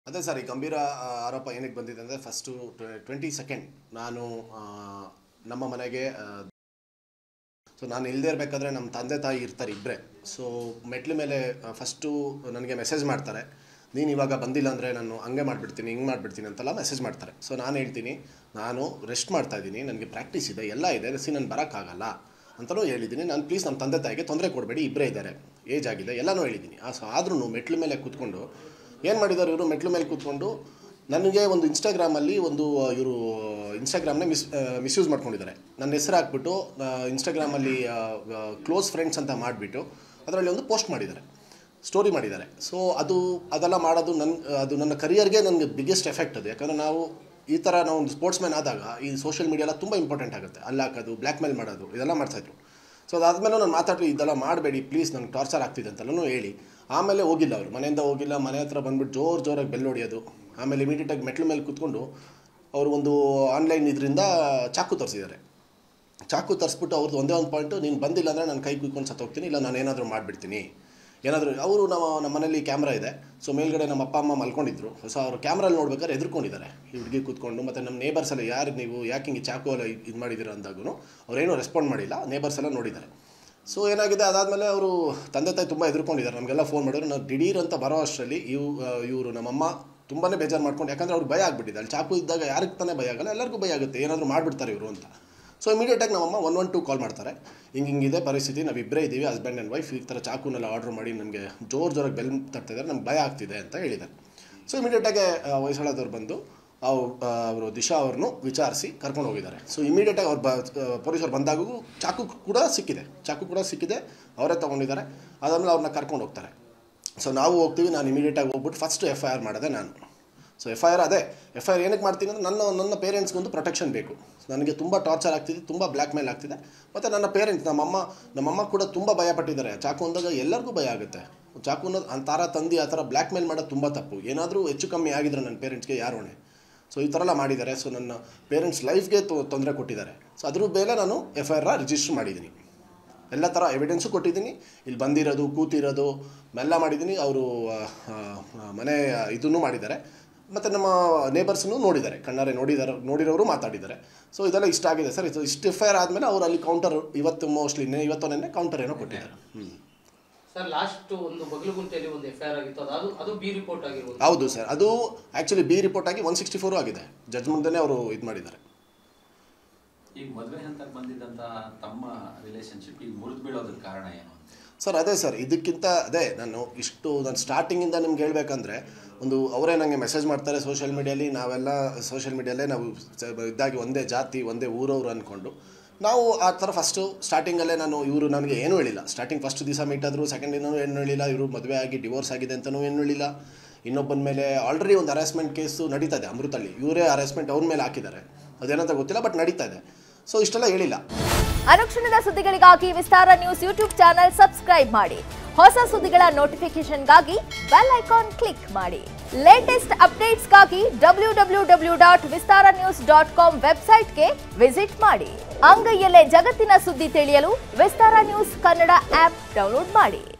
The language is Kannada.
ಅದೇ ಸರ್ ಈ ಗಂಭೀರ ಆ, ಆರೋಪ ಏನಕ್ಕೆ ಬಂದಿದೆ ಅಂದರೆ ಫಸ್ಟು ಟ್ವೆಂಟಿ ಸೆಕೆಂಡ್ ನಾನು ಆ, ನಮ್ಮ ಮನೆಗೆ ಸೊ ನಾನು ಇಲ್ಲದೆ ಇರಬೇಕಾದ್ರೆ ನಮ್ಮ ತಂದೆ ತಾಯಿ ಇರ್ತಾರೆ ಇಬ್ಬರೇ ಸೊ ಮೆಟ್ಲ ಮೇಲೆ ಫಸ್ಟು ನನಗೆ ಮೆಸೇಜ್ ಮಾಡ್ತಾರೆ ನೀನು ಇವಾಗ ಬಂದಿಲ್ಲ ಅಂದರೆ ನಾನು ಹಂಗೆ ಮಾಡಿಬಿಡ್ತೀನಿ ಹಿಂಗೆ ಮಾಡಿಬಿಡ್ತೀನಿ ಅಂತೆಲ್ಲ ಮೆಸೇಜ್ ಮಾಡ್ತಾರೆ ಸೊ ನಾನು ಹೇಳ್ತೀನಿ ನಾನು ರೆಸ್ಟ್ ಮಾಡ್ತಾ ಇದ್ದೀನಿ ನನಗೆ ಪ್ರಾಕ್ಟೀಸ್ ಇದೆ ಎಲ್ಲ ಇದೆ ಸಿ ನಾನು ಬರೋಕ್ಕಾಗಲ್ಲ ಅಂತಲೂ ಹೇಳಿದ್ದೀನಿ ನಾನು ಪ್ಲೀಸ್ ನಮ್ಮ ತಂದೆ ತಾಯಿಗೆ ತೊಂದರೆ ಕೊಡಬೇಡಿ ಇಬ್ಬರೇ ಇದ್ದಾರೆ ಏಜ್ ಆಗಿದೆ ಎಲ್ಲನೂ ಹೇಳಿದ್ದೀನಿ ಆ ಸೊ ಆದ್ರೂ ಮೆಟ್ಲ ಮೇಲೆ ಕೂತ್ಕೊಂಡು ಏನು ಮಾಡಿದ್ದಾರೆ ಇವರು ಮೆಟ್ಲ ಮೇಲೆ ಕೂತ್ಕೊಂಡು ನನಗೆ ಒಂದು ಇನ್ಸ್ಟಾಗ್ರಾಮಲ್ಲಿ ಒಂದು ಇವರು ಇನ್ಸ್ಟಾಗ್ರಾಮ್ನ ಮಿಸ್ ಮಿಸ್ಯೂಸ್ ಮಾಡ್ಕೊಂಡಿದ್ದಾರೆ ನನ್ನ ಹೆಸರು ಹಾಕ್ಬಿಟ್ಟು ಇನ್ಸ್ಟಾಗ್ರಾಮಲ್ಲಿ ಕ್ಲೋಸ್ ಫ್ರೆಂಡ್ಸ್ ಅಂತ ಮಾಡಿಬಿಟ್ಟು ಅದರಲ್ಲಿ ಒಂದು ಪೋಸ್ಟ್ ಮಾಡಿದ್ದಾರೆ ಸ್ಟೋರಿ ಮಾಡಿದ್ದಾರೆ ಸೊ ಅದು ಅದೆಲ್ಲ ಮಾಡೋದು ನನ್ನ ಅದು ನನ್ನ ಕರಿಯರ್ಗೆ ನನಗೆ ಬಿಗ್ಗೆಸ್ಟ್ ಎಫೆಕ್ಟ್ ಅದು ಯಾಕಂದರೆ ನಾವು ಈ ಥರ ನಾವು ಒಂದು ಸ್ಪೋರ್ಟ್ಸ್ ಮ್ಯಾನ್ ಆದಾಗ ಈ ಸೋಷಿಯಲ್ ಮೀಡಿಯಾ ಎಲ್ಲ ತುಂಬ ಇಂಪಾರ್ಟೆಂಟ್ ಆಗುತ್ತೆ ಅಲ್ಲಿ ಹಾಕೋದು ಬ್ಲ್ಯಾಕ್ ಮೇಲ್ ಮಾಡೋದು ಇದೆಲ್ಲ ಮಾಡ್ತಾಯಿದ್ರು ಸೊ ಅದಾದಮೇಲೆ ನಾನು ಮಾತಾಡಿ ಇದೆಲ್ಲ ಮಾಡಬೇಡಿ ಪ್ಲೀಸ್ ನನಗೆ ಟಾರ್ಚರ್ ಆಗ್ತಿದೆ ಅಂತೆಲ್ಲನೂ ಹೇಳಿ ಆಮೇಲೆ ಹೋಗಿಲ್ಲ ಅವರು ಮನೆಯಿಂದ ಹೋಗಿಲ್ಲ ಮನೆ ಹತ್ರ ಬಂದ್ಬಿಟ್ಟು ಜೋರು ಜೋರಾಗಿ ಬೆಲ್ ಹೊಡಿಯೋದು ಆಮೇಲೆ ಇಮಿಡಿಯೇಟಾಗಿ ಮೆಟ್ಲ ಮೇಲೆ ಕೂತ್ಕೊಂಡು ಅವರು ಒಂದು ಆನ್ಲೈನ್ ಇದರಿಂದ ಚಾಕು ತರಿಸಿದ್ದಾರೆ ಚಾಕು ತರಿಸ್ಬಿಟ್ಟು ಅವ್ರದ್ದು ಒಂದೇ ಒಂದು ಪಾಯಿಂಟು ನೀನು ಬಂದಿಲ್ಲ ಅಂದರೆ ನಾನು ಕೈ ಕುಯ್ಕೊಂಡು ಸತ್ತೋಗ್ತೀನಿ ಇಲ್ಲ ನಾನು ಏನಾದರೂ ಮಾಡಿಬಿಡ್ತೀನಿ ಏನಾದರೂ ಅವರು ನಮ್ಮ ನಮ್ಮ ಮನೇಲಿ ಕ್ಯಾಮ್ರಾ ಇದೆ ಸೊ ಮೇಲ್ಗಡೆ ನಮ್ಮ ಅಪ್ಪ ಅಮ್ಮ ಮಲ್ಕೊಂಡಿದ್ರು ಸೊ ಅವರು ಕ್ಯಾಮ್ರಲ್ಲಿ ನೋಡ್ಬೇಕಾದ್ರೆ ಎದುರ್ಕೊಂಡಿದ್ದಾರೆ ಈ ಹುಡುಗಿ ಕೂತ್ಕೊಂಡು ಮತ್ತು ನಮ್ಮ ನೇಬರ್ಸ್ ಎಲ್ಲ ಯಾರು ನೀವು ಯಾಕೆ ಹಿಂಗೆ ಚಾಕು ಎಲ್ಲ ಇದು ಮಾಡಿದ್ದೀರಾ ಅಂದಾಗೂ ಅವ್ರೇನೂ ರೆಸ್ಪಾಂಡ್ ಮಾಡಿಲ್ಲ ನೇಬರ್ಸ್ ಎಲ್ಲ ನೋಡಿದ್ದಾರೆ ಸೊ ಏನಾಗಿದೆ ಅದಾದಮೇಲೆ ಅವರು ತಂದೆ ತಾಯಿ ತುಂಬ ಎದುರ್ಕೊಂಡಿದ್ದಾರೆ ನಮಗೆಲ್ಲ ಫೋನ್ ಮಾಡಿದ್ರು ನಾವು ದಿಢೀರ್ ಅಂತ ಬರೋ ಅಷ್ಟರಲ್ಲಿ ಇವು ಇವರು ನಮ್ಮಮ್ಮ ತುಂಬಾ ಬೇಜಾರು ಮಾಡ್ಕೊಂಡು ಯಾಕಂದರೆ ಅವ್ರಿಗೆ ಭಯ ಆಗ್ಬಿಟ್ಟಿದೆ ಅಲ್ಲಿ ಚಾಕು ಇದ್ದಾಗ ಯಾರಿಗೆ ತಾನೇ ಭಯ ಆಗಲ್ಲ ಎಲ್ಲರಿಗೂ ಭಯ ಆಗುತ್ತೆ ಏನಾದರೂ ಮಾಡಿಬಿಡ್ತಾರೆ ಇವರು ಅಂತ ಸೊ ಇಮಿಡಿಯೇಟಾಗಿ ನಮ್ಮಮ್ಮ ಒನ್ ಒನ್ ಟು ಕಾಲ್ ಮಾಡ್ತಾರೆ ಹಿಂಗೆ ಹಿಂಗಿದೆ ಪರಿಸ್ಥಿತಿ ನಾವು ಇಬ್ಬರೇ ಇದ್ದೀವಿ ಹಸ್ಬೆಂಡ್ ಆ್ಯಂಡ್ ವೈಫ್ ಈ ಥರ ಚಾಕುನೆಲ್ಲ ಆರ್ಡ್ರ್ ಮಾಡಿ ನನಗೆ ಜೋರು ಜೋರಾಗಿ ಬೆಲ್ ತರ್ತಿದ್ದಾರೆ ನಮ್ಗೆ ಭಯ ಆಗ್ತಿದೆ ಅಂತ ಹೇಳಿದ್ದಾರೆ ಸೊ ಇಮಿಡಿಯೇಟಾಗಿ ಹೊಯ್ಸಳದವ್ರು ಬಂದು ಅವು ಅವರು ದಿಶಾ ಅವ್ರನ್ನು ವಿಚಾರಿಸಿ ಕರ್ಕೊಂಡು ಹೋಗಿದ್ದಾರೆ ಸೊ ಇಮಿಡಿಯೇಟಾಗಿ ಅವ್ರು ಬ ಪೊಲೀಸರು ಬಂದಾಗೂ ಚಾಕು ಕೂಡ ಸಿಕ್ಕಿದೆ ಚಾಕು ಕೂಡ ಸಿಕ್ಕಿದೆ ಅವರೇ ತೊಗೊಂಡಿದ್ದಾರೆ ಅದಾದಮೇಲೆ ಅವ್ರನ್ನ ಕರ್ಕೊಂಡು ಹೋಗ್ತಾರೆ ಸೊ ನಾವು ಹೋಗ್ತೀವಿ ನಾನು ಇಮಿಡಿಯೇಟಾಗಿ ಹೋಗ್ಬಿಟ್ಟು ಫಸ್ಟ್ ಎಫ್ ಐ ಆರ್ ಮಾಡಿದೆ ನಾನು ಸೊ ಎಫ್ ಐ ಆರ್ ಅದೇ ಎಫ್ ಐ ಆರ್ ಏನಕ್ಕೆ ಮಾಡ್ತೀನಿ ಅಂದರೆ ನನ್ನ ನನ್ನ ಪೇರೆಂಟ್ಸ್ಗೊಂದು ಪ್ರೊಟೆಕ್ಷನ್ ಬೇಕು ನನಗೆ ತುಂಬ ಟಾರ್ಚರ್ ಆಗ್ತಿದೆ ತುಂಬ ಬ್ಲ್ಯಾಕ್ ಮೇಲ್ ಆಗ್ತಿದೆ ಮತ್ತು ನನ್ನ ಪೇರೆಂಟ್ಸ್ ನಮ್ಮಮ್ಮ ನಮ್ಮಮ್ಮ ಕೂಡ ತುಂಬ ಭಯ ಪಟ್ಟಿದ್ದಾರೆ ಚಾಕು ಅಂದಾಗ ಎಲ್ಲರಿಗೂ ಭಯ ಆಗುತ್ತೆ ಚಾಕು ಅನ್ನೋದು ಅಂತಾರ ತಂದು ಆ ಥರ ಬ್ಲ್ಯಾಕ್ ಮೇಲ್ ಮಾಡೋದು ತುಂಬ ತಪ್ಪು ಏನಾದರೂ ಹೆಚ್ಚು ಕಮ್ಮಿ ಆಗಿದ್ರೆ ನನ್ನ ಪೇರೆಂಟ್ಸ್ಗೆ ಯಾರು ಹೊಣೆ ಸೊ ಈ ಥರ ಎಲ್ಲ ಮಾಡಿದ್ದಾರೆ ಸೊ ನನ್ನ ಪೇರೆಂಟ್ಸ್ ಲೈಫ್ಗೆ ತೊಂದರೆ ಕೊಟ್ಟಿದ್ದಾರೆ ಸೊ ಅದ್ರ ಮೇಲೆ ನಾನು ಎಫ್ ಐ ಆರ್ ರಿಜಿಸ್ಟರ್ ಮಾಡಿದ್ದೀನಿ ಎಲ್ಲ ಥರ ಎವಿಡೆನ್ಸು ಕೊಟ್ಟಿದ್ದೀನಿ ಇಲ್ಲಿ ಬಂದಿರೋದು ಕೂತಿರೋದು ಎಲ್ಲ ಮಾಡಿದ್ದೀನಿ ಅವರು ಮನೆ ಇದನ್ನು ಮಾಡಿದ್ದಾರೆ ಮತ್ತು ನಮ್ಮ ನೇಬರ್ಸ್ನು ನೋಡಿದ್ದಾರೆ ಕಣ್ಣಾರೆ ನೋಡಿದ್ದಾರೆ ನೋಡಿರೋರು ಮಾತಾಡಿದ್ದಾರೆ ಸೊ ಇದೆಲ್ಲ ಇಷ್ಟ ಆಗಿದೆ ಸರ್ ಇದು ಇಷ್ಟು ಎಫ್ ಐ ಆರ್ ಆದಮೇಲೆ ಅವರು ಅಲ್ಲಿ ಕೌಂಟರ್ ಇವತ್ತು ಮೋಸ್ಟ್ಲಿ ಇವತ್ತು ನೆನ್ನೆ ಕೌಂಟರ್ ಏನೋ ಕೊಟ್ಟಿದ್ದಾರೆ ಹ್ಞೂ ಸರ್ ಲಾಸ್ಟ್ ಒಂದು ಬಗಲಗುಂಟೆಯಲ್ಲಿ ಒಂದು ಎಫ್ ಐ ಆರ್ ಆಗಿತ್ತು ಅದು ಅದು- ಅದು ಬಿ ರಿಪೋರ್ಟ್ ಆಗಿರ್ಬೋದು ಹೌದು ಸರ್ ಅದು ಆ್ಯಕ್ಚುಲಿ ಬಿ ರಿಪೋರ್ಟ್ ಆಗಿ ಒನ್ ಸಿಕ್ಸ್ಟಿ ಫೋರು ಆಗಿದೆ ಜಡ್ಜ್ ಮುಂದೆನೇ ಅವರು ಇದು ಮಾಡಿದ್ದಾರೆ ಈಗ ಮದುವೆ ಹಂತಕ್ಕೆ ಬಂದಿದ್ದಂತ ತಮ್ಮ ರಿಲೇಶನ್ಶಿಪ್ ಈಗ ಮುರಿದು ಬೀಳೋದಕ್ಕೆ ಕಾರಣ ಏನು ಸರ್ ಅದೇ ಸರ್ ಇದಕ್ಕಿಂತ ಅದೇ ನಾನು ಇಷ್ಟು ನಾನು ಸ್ಟಾರ್ಟಿಂಗಿಂದ ನಿಮ್ಗೆ ಹೇಳ್ಬೇಕಂದ್ರೆ ಒಂದು ಅವರೇ ನನಗೆ ಮೆಸೇಜ್ ಮಾಡ್ತಾರೆ ಸೋಷಿಯಲ್ ಮೀಡಿಯಲ್ಲಿ ನಾವೆಲ್ಲ ಸೋಷಿಯಲ್ ಮೀಡಿಯಲ್ಲೇ ನಾವು ಸ- ಇದ್ದಾಗಿ ಒಂದೇ ಜಾತಿ ಒಂದೇ ಊರವ್ರು ಅಂದ್ಕೊಂಡು ನಾವು ಆ ಥರ ಫಸ್ಟು ಸ್ಟಾರ್ಟಿಂಗಲ್ಲೇ ನಾನು ಇವರು ನನಗೆ ಏನೂ ಹೇಳಿಲ್ಲ ಸ್ಟಾರ್ಟಿಂಗ್ ಫಸ್ಟ್ ದಿವಸ ಮೀಟ್ ಆದರು ಸೆಕೆಂಡ್ ದಿನವೂ ಏನು ಹೇಳಿಲ್ಲ ಇವರು ಮದುವೆ ಆಗಿ ಡಿವೋರ್ಸ್ ಆಗಿದೆ ಅಂತಲೂ ಏನು ಹೇಳಿಲ್ಲ ಇನ್ನೊಬ್ಬನ ಮೇಲೆ ಆಲ್ರೆಡಿ ಒಂದು ಹರಾಸ್ಮೆಂಟ್ ಕೇಸು ನಡೀತಾ ಇದೆ ಅಮೃತಲ್ಲಿ ಇವರೇ ಹರಾಸ್ಮೆಂಟ್ ಅವ್ರ ಮೇಲೆ ಹಾಕಿದ್ದಾರೆ ಅದೇನಂತ ಗೊತ್ತಿಲ್ಲ ಬಟ್ ನಡೀತಾ ಇದೆ ಸೊ ಇಷ್ಟೆಲ್ಲ ಹೇಳಿಲ್ಲ ಅನುಕ್ಷಣದ ಸುದ್ದಿಗಳಿಗಾಗಿ Vistara news YouTube channel subscribe ಮಾಡಿ ಹೊಸ ಸುದ್ದಿಗಳ ನೋಟಿಫಿಕೇಶನ್ಗಾಗಿ ಬೆಲ್ ಐಕಾನ್ ಕ್ಲಿಕ್ ಮಾಡಿ ಲೇಟೆಸ್ಟ್ ಅಪ್ಡೇಟ್ಸ್ಗಾಗಿ W W W dot Vistara news dot com ವೆಬ್ಸೈಟ್ಗೆ ವಿಸಿಟ್ ಮಾಡಿ ಅಂಗೈಯಲ್ಲೇ ಜಗತ್ತಿನ ಸುದ್ದಿ ತಿಳಿಯಲು Vistara news Kannada app download ಮಾಡಿ